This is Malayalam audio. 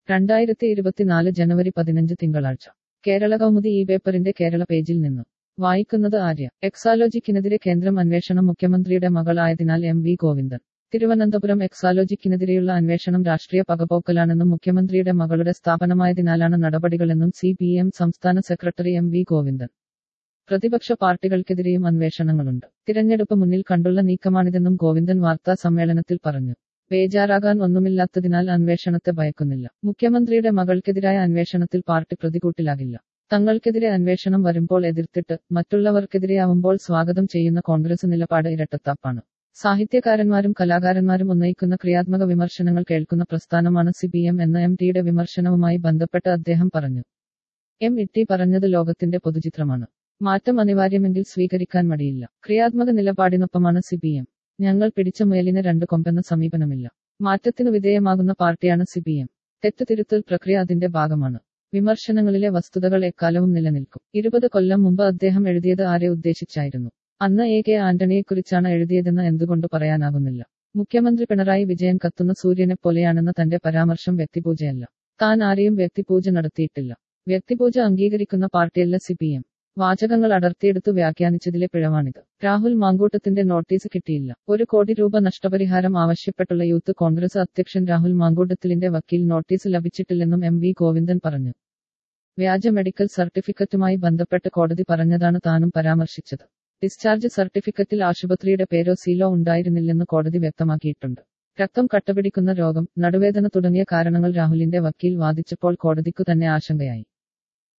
രണ്ടായിരത്തി ഇരുപത്തിനാല് ജനുവരി പതിനഞ്ച് തിങ്കളാഴ്ച കേരള കൗമുദി ഈ പേപ്പറിന്റെ കേരള പേജിൽ നിന്ന് വായിക്കുന്നത് ആര്യ എക്സാലോജിക്കിനെതിരെ കേന്ദ്രം അന്വേഷണം മുഖ്യമന്ത്രിയുടെ മകളായതിനാൽ എം വി ഗോവിന്ദൻ തിരുവനന്തപുരം എക്സാലോജിക്കിനെതിരെയുള്ള അന്വേഷണം രാഷ്ട്രീയ പകപോക്കലാണെന്നും മുഖ്യമന്ത്രിയുടെ മകളുടെ സ്ഥാപനമായതിനാലാണ് നടപടികളെന്നും സി പി എം സംസ്ഥാന സെക്രട്ടറി എം വി ഗോവിന്ദൻ പ്രതിപക്ഷ പാർട്ടികൾക്കെതിരെയും അന്വേഷണങ്ങളുണ്ട് തിരഞ്ഞെടുപ്പ് മുന്നിൽ കണ്ടുള്ള നീക്കമാണിതെന്നും ഗോവിന്ദൻ വാർത്താ സമ്മേളനത്തിൽ പറഞ്ഞു ബേജാറാകാൻ ഒന്നുമില്ലാത്തതിനാൽ അന്വേഷണത്തെ ഭയക്കുന്നില്ല മുഖ്യമന്ത്രിയുടെ മകൾക്കെതിരായ അന്വേഷണത്തിൽ പാർട്ടി പ്രതികൂട്ടിലാകില്ല തങ്ങൾക്കെതിരെ അന്വേഷണം വരുമ്പോൾ എതിർത്തിട്ട് മറ്റുള്ളവർക്കെതിരെയാവുമ്പോൾ സ്വാഗതം ചെയ്യുന്ന കോൺഗ്രസ് നിലപാട് ഇരട്ടത്താപ്പാണ് സാഹിത്യകാരന്മാരും കലാകാരന്മാരും ഉന്നയിക്കുന്ന ക്രിയാത്മക വിമർശനങ്ങൾ കേൾക്കുന്ന പ്രസ്ഥാനമാണ് സി പി എം എന്ന എം ടിയുടെ വിമർശനവുമായി ബന്ധപ്പെട്ട് അദ്ദേഹം പറഞ്ഞു എം ഇട്ടി പറഞ്ഞത് ലോകത്തിന്റെ പൊതുചിത്രമാണ് മാറ്റം അനിവാര്യമെങ്കിൽ സ്വീകരിക്കാൻ മടിയില്ല ക്രിയാത്മക നിലപാടിനൊപ്പമാണ് സി പി എം ഞങ്ങൾ പിടിച്ച മുയലിന് രണ്ട് കൊമ്പെന്ന സമീപനമില്ല മാറ്റത്തിനു വിധേയമാകുന്ന പാർട്ടിയാണ് സി പി എം തെറ്റ് തിരുത്തൽ പ്രക്രിയ അതിന്റെ ഭാഗമാണ് വിമർശനങ്ങളിലെ വസ്തുതകൾ എക്കാലവും നിലനിൽക്കും ഇരുപത് കൊല്ലം മുമ്പ് അദ്ദേഹം എഴുതിയത് ആരെ ഉദ്ദേശിച്ചായിരുന്നു അന്ന് എ കെ ആന്റണിയെക്കുറിച്ചാണ് എഴുതിയതെന്ന് എന്തുകൊണ്ട് പറയാനാകുന്നില്ല മുഖ്യമന്ത്രി പിണറായി വിജയൻ കത്തുന്ന സൂര്യനെ പോലെയാണെന്ന തന്റെ പരാമർശം വ്യക്തിപൂജയല്ല താൻ ആരെയും വ്യക്തിപൂജ നടത്തിയിട്ടില്ല വ്യക്തിപൂജ അംഗീകരിക്കുന്ന പാർട്ടിയല്ല സി പി എം വാചകങ്ങൾ അടർത്തിയെടുത്തു വ്യാഖ്യാനിച്ചതിലെ പിഴവാണിത് രാഹുൽ മാങ്കൂട്ടത്തിന്റെ നോട്ടീസ് കിട്ടിയില്ല ഒരു കോടി രൂപ നഷ്ടപരിഹാരം ആവശ്യപ്പെട്ടുള്ള യൂത്ത് കോൺഗ്രസ് അധ്യക്ഷൻ രാഹുൽ മാങ്കൂട്ടത്തിലിന്റെ വക്കീൽ നോട്ടീസ് ലഭിച്ചിട്ടില്ലെന്നും എം വി ഗോവിന്ദൻ പറഞ്ഞു വ്യാജ മെഡിക്കൽ സർട്ടിഫിക്കറ്റുമായി ബന്ധപ്പെട്ട് കോടതി പറഞ്ഞതാണ് താനും പരാമർശിച്ചത് ഡിസ്ചാർജ് സർട്ടിഫിക്കറ്റിൽ ആശുപത്രിയുടെ പേരോ സീലോ ഉണ്ടായിരുന്നില്ലെന്ന് കോടതി വ്യക്തമാക്കിയിട്ടുണ്ട് രക്തം കട്ടപിടിക്കുന്ന രോഗം നടുവേദന തുടങ്ങിയ കാരണങ്ങൾ രാഹുലിന്റെ വക്കീൽ വാദിച്ചപ്പോൾ കോടതിക്കു തന്നെ ആശങ്കയായി